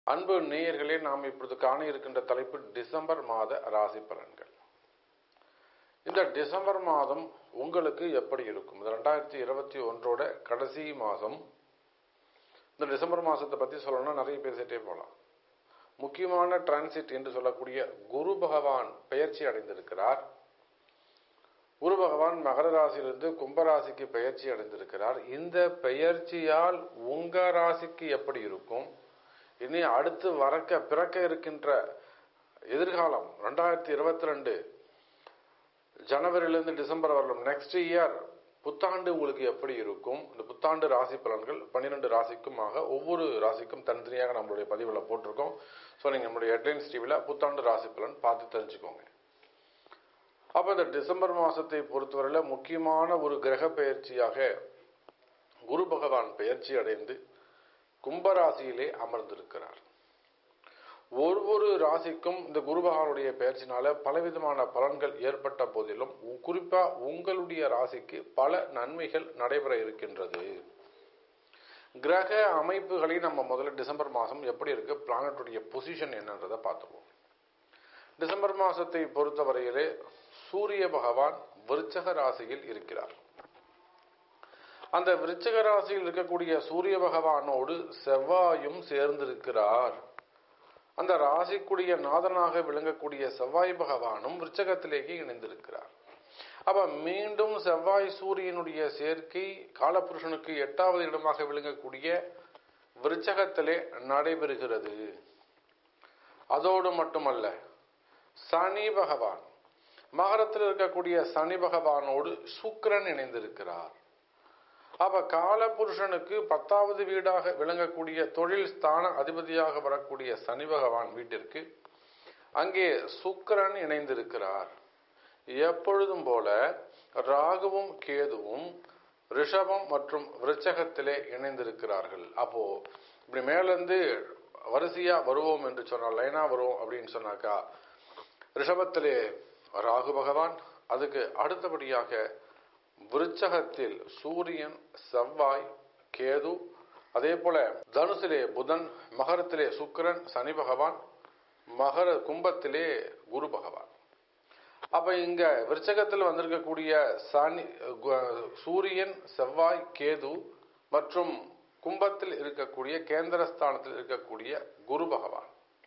அன்பு நேயர்களே நாம் இப்பொழுது காண இருக்கின்ற தலைப்பு டிசம்பர் மாத ராசி பலன்கள் இந்த டிசம்பர் மாதம் உங்களுக்கு எப்படி இருக்கும் இது ரெண்டாயிரத்தி இருபத்தி ஒன்றோட கடைசி மாதம் இந்த டிசம்பர் மாதத்தை பற்றி சொல்லணும்னா நிறைய பேசிட்டே போகலாம் முக்கியமான டிரான்சிட் என்று சொல்லக்கூடிய குரு பகவான் பெயர்ச்சி அடைந்திருக்கிறார் குரு பகவான் மகர ராசியிலிருந்து கும்பராசிக்கு பெயர்ச்சி அடைந்திருக்கிறார் இந்த பெயர்ச்சியால் உங்க ராசிக்கு எப்படி இருக்கும் இனி அடுத்து வரக்க பிறக்க இருக்கின்ற எதிர்காலம் ரெண்டாயிரத்தி இருபத்தி ரெண்டு ஜனவரியிலிருந்து டிசம்பர் வரலும் நெக்ஸ்ட் இயர் புத்தாண்டு உங்களுக்கு எப்படி இருக்கும் இந்த புத்தாண்டு ராசி பலன்கள் பன்னிரெண்டு ராசிக்குமாக ஒவ்வொரு ராசிக்கும் தனித்தனியாக நம்மளுடைய பதிவில் போட்டிருக்கோம் ஸோ நீங்கள் நம்மளுடைய ஹெட்லைன்ஸ் டிவியில் புத்தாண்டு ராசி பலன் பார்த்து தெரிஞ்சுக்கோங்க அப்போ இந்த டிசம்பர் மாதத்தை பொறுத்தவரையில் முக்கியமான ஒரு கிரக பெயர்ச்சியாக குரு பகவான் பெயர்ச்சி அடைந்து கும்பராசியிலே அமர்ந்திருக்கிறார் ஒவ்வொரு ராசிக்கும் இந்த குரு பகவானுடைய பெயர்ச்சினால பலவிதமான பலன்கள் ஏற்பட்ட போதிலும் குறிப்பா உங்களுடைய ராசிக்கு பல நன்மைகள் நடைபெற இருக்கின்றது கிரக அமைப்புகளை நம்ம முதல்ல டிசம்பர் மாதம் எப்படி இருக்கு பிளானட்டுடைய பொசிஷன் என்னன்றதை பார்த்துருவோம் டிசம்பர் மாதத்தை பொறுத்தவரையிலே சூரிய பகவான் விருச்சக ராசியில் இருக்கிறார் அந்த விருச்சக ராசியில் இருக்கக்கூடிய சூரிய பகவானோடு செவ்வாயும் சேர்ந்திருக்கிறார் அந்த ராசிக்குரிய நாதனாக விளங்கக்கூடிய செவ்வாய் பகவானும் விருச்சகத்திலேயே இணைந்திருக்கிறார் அப்ப மீண்டும் செவ்வாய் சூரியனுடைய சேர்க்கை காலபுருஷனுக்கு எட்டாவது இடமாக விளங்கக்கூடிய விருச்சகத்திலே நடைபெறுகிறது அதோடு மட்டுமல்ல சனி பகவான் மகரத்தில் இருக்கக்கூடிய சனி பகவானோடு சுக்கிரன் இணைந்திருக்கிறார் அப்ப காலபுருஷனுக்கு பத்தாவது வீடாக விளங்கக்கூடிய தொழில் ஸ்தான அதிபதியாக வரக்கூடிய சனி பகவான் வீட்டிற்கு அங்கே சுக்கிரன் இணைந்திருக்கிறார் எப்பொழுதும் போல ராகுவும் கேதுவும் ரிஷபம் மற்றும் விருச்சகத்திலே இணைந்திருக்கிறார்கள் அப்போ இப்படி மேலிருந்து வரிசையா வருவோம் என்று சொன்னால் லைனா வருவோம் அப்படின்னு சொன்னாக்கா ரிஷபத்திலே ராகு பகவான் அதுக்கு அடுத்தபடியாக விருச்சகத்தில் சூரியன் செவ்வாய் கேது அதே போல தனுசிலே புதன் மகரத்திலே சுக்கிரன் சனி பகவான் மகர கும்பத்திலே குரு பகவான் அப்ப இங்க விருச்சகத்தில் வந்திருக்கக்கூடிய சனி சூரியன் செவ்வாய் கேது மற்றும் கும்பத்தில் இருக்கக்கூடிய கேந்திரஸ்தானத்தில் இருக்கக்கூடிய குரு பகவான்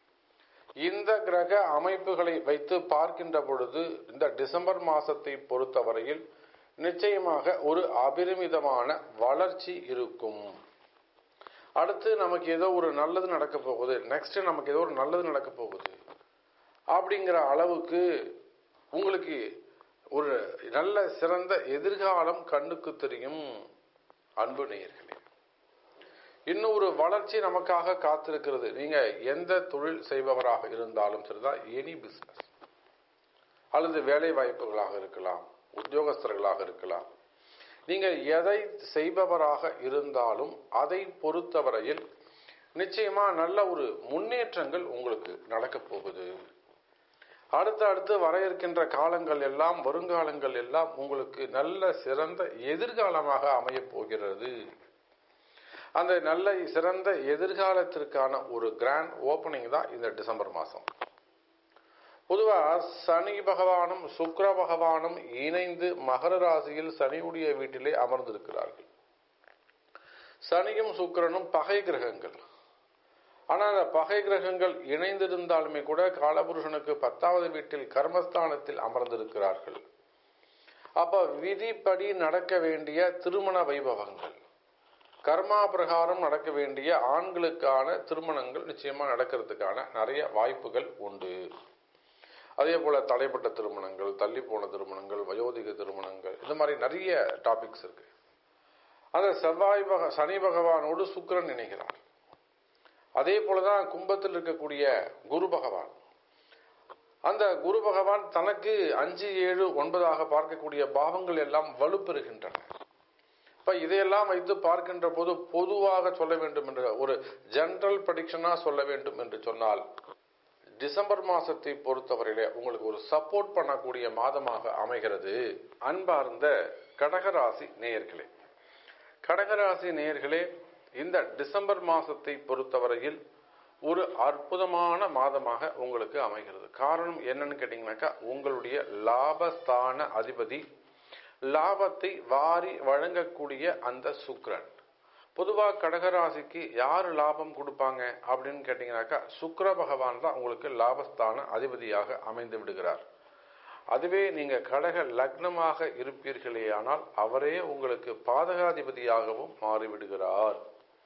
இந்த கிரக அமைப்புகளை வைத்து பார்க்கின்ற பொழுது இந்த டிசம்பர் மாசத்தை பொறுத்தவரையில் நிச்சயமாக ஒரு அபரிமிதமான வளர்ச்சி இருக்கும் அடுத்து நமக்கு ஏதோ ஒரு நல்லது நடக்க போகுது நெக்ஸ்ட் நமக்கு ஏதோ ஒரு நல்லது நடக்க போகுது அப்படிங்கிற அளவுக்கு உங்களுக்கு ஒரு நல்ல சிறந்த எதிர்காலம் கண்ணுக்கு தெரியும் அன்பு நேயர்களே இன்னும் ஒரு வளர்ச்சி நமக்காக காத்திருக்கிறது நீங்க எந்த தொழில் செய்பவராக இருந்தாலும் சரிதான் எனி பிசினஸ் அல்லது வேலை வாய்ப்புகளாக இருக்கலாம் உத்தியோகஸ்தர்களாக இருக்கலாம் நீங்கள் எதை செய்பவராக இருந்தாலும் அதை பொறுத்தவரையில் நிச்சயமா நல்ல ஒரு முன்னேற்றங்கள் உங்களுக்கு நடக்க போகுது அடுத்து அடுத்து வர இருக்கின்ற காலங்கள் எல்லாம் வருங்காலங்கள் எல்லாம் உங்களுக்கு நல்ல சிறந்த எதிர்காலமாக அமையப் போகிறது அந்த நல்ல சிறந்த எதிர்காலத்திற்கான ஒரு கிராண்ட் ஓப்பனிங் தான் இந்த டிசம்பர் மாதம் பொதுவா சனி பகவானும் சுக்கர பகவானும் இணைந்து மகர ராசியில் சனியுடைய வீட்டிலே அமர்ந்திருக்கிறார்கள் சனியும் சுக்கரனும் பகை கிரகங்கள் ஆனால் அந்த பகை கிரகங்கள் இணைந்திருந்தாலுமே கூட காலபுருஷனுக்கு பத்தாவது வீட்டில் கர்மஸ்தானத்தில் அமர்ந்திருக்கிறார்கள் அப்ப விதிப்படி நடக்க வேண்டிய திருமண வைபவங்கள் கர்மா பிரகாரம் நடக்க வேண்டிய ஆண்களுக்கான திருமணங்கள் நிச்சயமா நடக்கிறதுக்கான நிறைய வாய்ப்புகள் உண்டு அதே போல தடைப்பட்ட திருமணங்கள் தள்ளி போன திருமணங்கள் வயோதிக திருமணங்கள் இந்த மாதிரி நிறைய டாபிக்ஸ் இருக்கு அந்த செவ்வாய் பக சனி பகவானோடு சுக்கரன் இணைகிறார் அதே போலதான் கும்பத்தில் இருக்கக்கூடிய குரு பகவான் அந்த குரு பகவான் தனக்கு அஞ்சு ஏழு ஒன்பதாக பார்க்கக்கூடிய பாவங்கள் எல்லாம் வலுப்பெறுகின்றன இப்ப இதையெல்லாம் வைத்து பார்க்கின்ற போது பொதுவாக சொல்ல வேண்டும் என்ற ஒரு ஜெனரல் ப்ரடிக்ஷனா சொல்ல வேண்டும் என்று சொன்னால் டிசம்பர் மாசத்தை பொறுத்தவரையில உங்களுக்கு ஒரு சப்போர்ட் பண்ணக்கூடிய மாதமாக அமைகிறது அன்பார்ந்த கடகராசி நேயர்களே கடகராசி நேயர்களே இந்த டிசம்பர் மாசத்தை பொறுத்தவரையில் ஒரு அற்புதமான மாதமாக உங்களுக்கு அமைகிறது காரணம் என்னன்னு கேட்டீங்கன்னாக்கா உங்களுடைய லாபஸ்தான அதிபதி லாபத்தை வாரி வழங்கக்கூடிய அந்த சுக்கிரன் பொதுவா கடகராசிக்கு யாரு லாபம் கொடுப்பாங்க அப்படின்னு கேட்டீங்கன்னாக்கா சுக்கிர பகவான் தான் உங்களுக்கு லாபஸ்தான அதிபதியாக அமைந்து விடுகிறார் அதுவே நீங்க கடக லக்னமாக இருப்பீர்களே ஆனால் அவரே உங்களுக்கு பாதகாதிபதியாகவும் மாறிவிடுகிறார்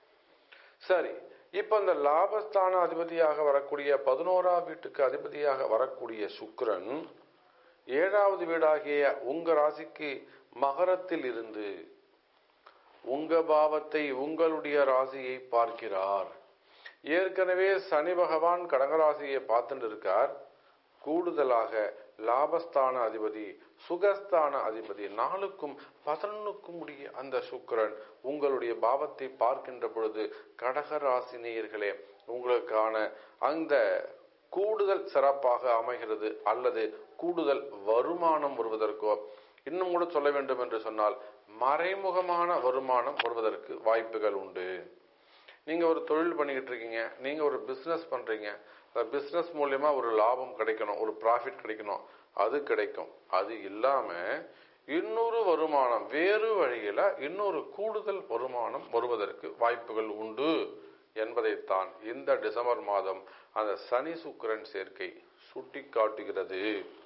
சரி இப்ப இந்த லாபஸ்தான அதிபதியாக வரக்கூடிய பதினோராம் வீட்டுக்கு அதிபதியாக வரக்கூடிய சுக்கிரன் ஏழாவது வீடாகிய உங்க ராசிக்கு மகரத்தில் இருந்து உங்க பாவத்தை உங்களுடைய ராசியை பார்க்கிறார் ஏற்கனவே சனி பகவான் கடகராசியை பார்த்துட்டு இருக்கார் கூடுதலாக லாபஸ்தான அதிபதி சுகஸ்தான அதிபதி நாளுக்கும் பதினொன்னுக்கும் உடைய அந்த சுக்கிரன் உங்களுடைய பாவத்தை பார்க்கின்ற பொழுது கடகராசி நேயர்களே உங்களுக்கான அந்த கூடுதல் சிறப்பாக அமைகிறது அல்லது கூடுதல் வருமானம் வருவதற்கோ இன்னும் கூட சொல்ல வேண்டும் என்று சொன்னால் மறைமுகமான வருமானம் வருவதற்கு வாய்ப்புகள் உண்டு நீங்க ஒரு தொழில் பண்ணிக்கிட்டு இருக்கீங்க நீங்க ஒரு பிசினஸ் பண்றீங்க அந்த பிசினஸ் மூலியமா ஒரு லாபம் கிடைக்கணும் ஒரு ப்ராஃபிட் கிடைக்கணும் அது கிடைக்கும் அது இல்லாம இன்னொரு வருமானம் வேறு வழியில இன்னொரு கூடுதல் வருமானம் வருவதற்கு வாய்ப்புகள் உண்டு என்பதைத்தான் இந்த டிசம்பர் மாதம் அந்த சனி சுக்கிரன் சேர்க்கை சுட்டி காட்டுகிறது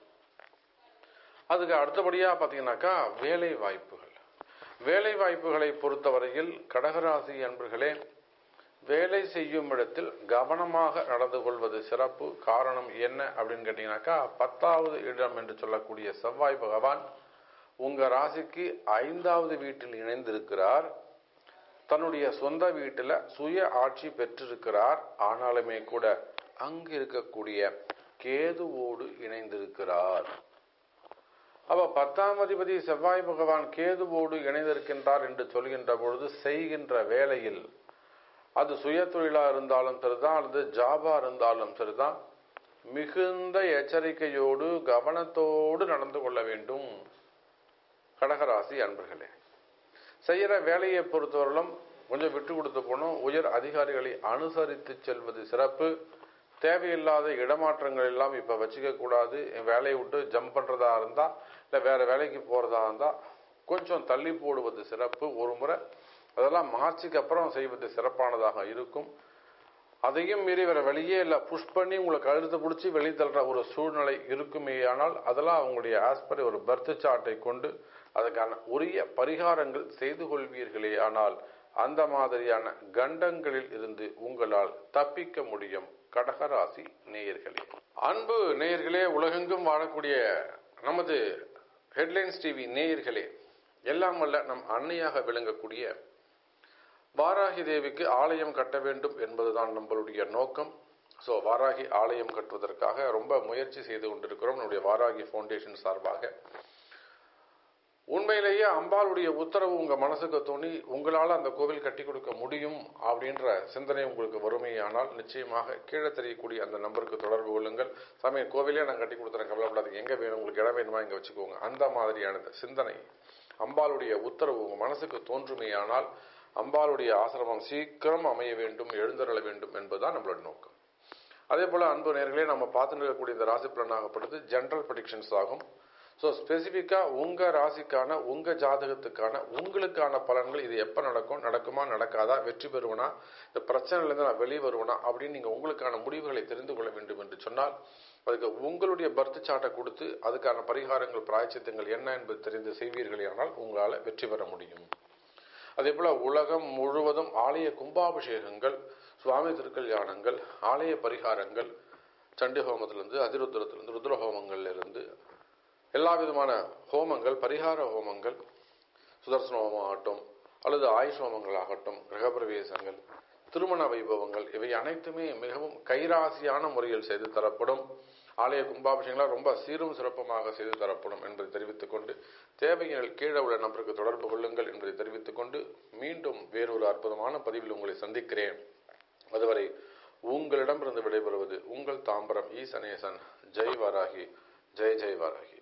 அதுக்கு அடுத்தபடியா பாத்தீங்கன்னாக்கா வேலை வாய்ப்புகள் வேலை வாய்ப்புகளை பொறுத்தவரையில் கடகராசி அன்பர்களே வேலை செய்யும் இடத்தில் கவனமாக நடந்து கொள்வது சிறப்பு காரணம் என்ன அப்படின்னு கேட்டீங்கன்னாக்கா பத்தாவது இடம் என்று சொல்லக்கூடிய செவ்வாய் பகவான் உங்க ராசிக்கு ஐந்தாவது வீட்டில் இணைந்திருக்கிறார் தன்னுடைய சொந்த வீட்டில் சுய ஆட்சி பெற்றிருக்கிறார் ஆனாலுமே கூட அங்கு இருக்கக்கூடிய கேதுவோடு இணைந்திருக்கிறார் அப்ப பத்தாம் அதிபதி செவ்வாய் பகவான் கேதுவோடு இணைந்திருக்கின்றார் என்று சொல்கின்ற பொழுது செய்கின்ற வேலையில் அது சுய தொழிலா இருந்தாலும் சரிதான் அல்லது ஜாபா இருந்தாலும் சரிதான் மிகுந்த எச்சரிக்கையோடு கவனத்தோடு நடந்து கொள்ள வேண்டும் கடகராசி அன்பர்களே செய்யற வேலையை பொறுத்தவரையிலும் கொஞ்சம் விட்டு கொடுத்து போனோம் உயர் அதிகாரிகளை அனுசரித்து செல்வது சிறப்பு தேவையில்லாத இடமாற்றங்கள் எல்லாம் இப்ப வச்சுக்க கூடாது என் வேலையை விட்டு ஜம்ப் பண்றதா இருந்தா இல்ல வேற வேலைக்கு போறதா இருந்தா கொஞ்சம் தள்ளி போடுவது சிறப்பு ஒரு முறை அதெல்லாம் மார்ச்சுக்கு அப்புறம் செய்வது சிறப்பானதாக இருக்கும் அதையும் மீறி வேற வெளியே இல்லை புஷ் பண்ணி உங்களை கழுத்து பிடிச்சி வெளியே தள்ளுற ஒரு சூழ்நிலை இருக்குமே ஆனால் அதெல்லாம் உங்களுடைய ஆஸ்பர் ஒரு பர்த் சார்ட்டை கொண்டு அதுக்கான உரிய பரிகாரங்கள் செய்து கொள்வீர்களே ஆனால் அந்த மாதிரியான கண்டங்களில் இருந்து உங்களால் தப்பிக்க முடியும் கடகராசி நேயர்களே அன்பு நேயர்களே உலகெங்கும் வாழக்கூடிய நமது ஹெட்லைன்ஸ் டிவி நேயர்களே எல்லாம் வல்ல நம் அன்னையாக விளங்கக்கூடிய வாராகி தேவிக்கு ஆலயம் கட்ட வேண்டும் என்பதுதான் நம்மளுடைய நோக்கம் ஸோ வாராகி ஆலயம் கட்டுவதற்காக ரொம்ப முயற்சி செய்து கொண்டிருக்கிறோம் நம்முடைய வாராகி ஃபவுண்டேஷன் சார்பாக உண்மையிலேயே அம்பாளுடைய உத்தரவு உங்க மனசுக்கு தோணி உங்களால அந்த கோவில் கட்டி கொடுக்க முடியும் அப்படின்ற சிந்தனை உங்களுக்கு வறுமையானால் நிச்சயமாக கீழே தெரியக்கூடிய அந்த நம்பருக்கு தொடர்பு கொள்ளுங்கள் சாமி கோவிலே நான் கட்டி கொடுத்துறேன் கவலைப்படாதீங்க எங்க வேணும் உங்களுக்கு இடம் வேணுமா இங்க வச்சுக்கோங்க அந்த மாதிரியான சிந்தனை அம்பாளுடைய உத்தரவு உங்க மனசுக்கு தோன்றுமேயானால் அம்பாளுடைய ஆசிரமம் சீக்கிரம் அமைய வேண்டும் எழுந்தருள வேண்டும் என்பதுதான் நம்மளோட நோக்கம் அதே போல அன்பு நேர்களே நம்ம பார்த்துட்டு இருக்கக்கூடிய இந்த ராசி பலனாகப்படுது ஜென்ரல் ப்ரடிக்ஷன்ஸ் ஆகும் ஸோ ஸ்பெசிஃபிக்காக உங்கள் ராசிக்கான உங்கள் ஜாதகத்துக்கான உங்களுக்கான பலன்கள் இது எப்போ நடக்கும் நடக்குமா நடக்காதா வெற்றி பெறுவனா இந்த பிரச்சனையிலேருந்து நான் வெளியே வருவனா அப்படின்னு நீங்கள் உங்களுக்கான முடிவுகளை தெரிந்து கொள்ள வேண்டும் என்று சொன்னால் அதுக்கு உங்களுடைய பர்த் சார்ட்டை கொடுத்து அதுக்கான பரிகாரங்கள் பிராய்ச்சித்தங்கள் என்ன என்பது தெரிந்து செய்வீர்களே ஆனால் உங்களால் வெற்றி பெற முடியும் அதே போல உலகம் முழுவதும் ஆலய கும்பாபிஷேகங்கள் சுவாமி திருக்கல்யாணங்கள் ஆலய பரிகாரங்கள் சண்டி ஹோமத்திலிருந்து அதிருத்ரத்திலிருந்து ருத்ர ஹோமங்கள்ல எல்லா விதமான ஹோமங்கள் பரிகார ஹோமங்கள் சுதர்சன ஹோமம் ஆகட்டும் அல்லது ஆயுஷ் ஹோமங்கள் ஆகட்டும் கிரகப்பிரவேசங்கள் திருமண வைபவங்கள் இவை அனைத்துமே மிகவும் கைராசியான முறையில் செய்து தரப்படும் ஆலய கும்பாபிஷேகங்களாக ரொம்ப சீரும் சிறப்புமாக செய்து தரப்படும் என்பதை தெரிவித்துக் கொண்டு தேவையில் கீழே உள்ள நபருக்கு தொடர்பு கொள்ளுங்கள் என்பதை தெரிவித்துக் கொண்டு மீண்டும் வேறொரு அற்புதமான பதிவில் உங்களை சந்திக்கிறேன் அதுவரை உங்களிடமிருந்து விடைபெறுவது உங்கள் தாம்பரம் ஈ சனேசன் ஜெய் வாராகி ஜெய் ஜெய் வாராகி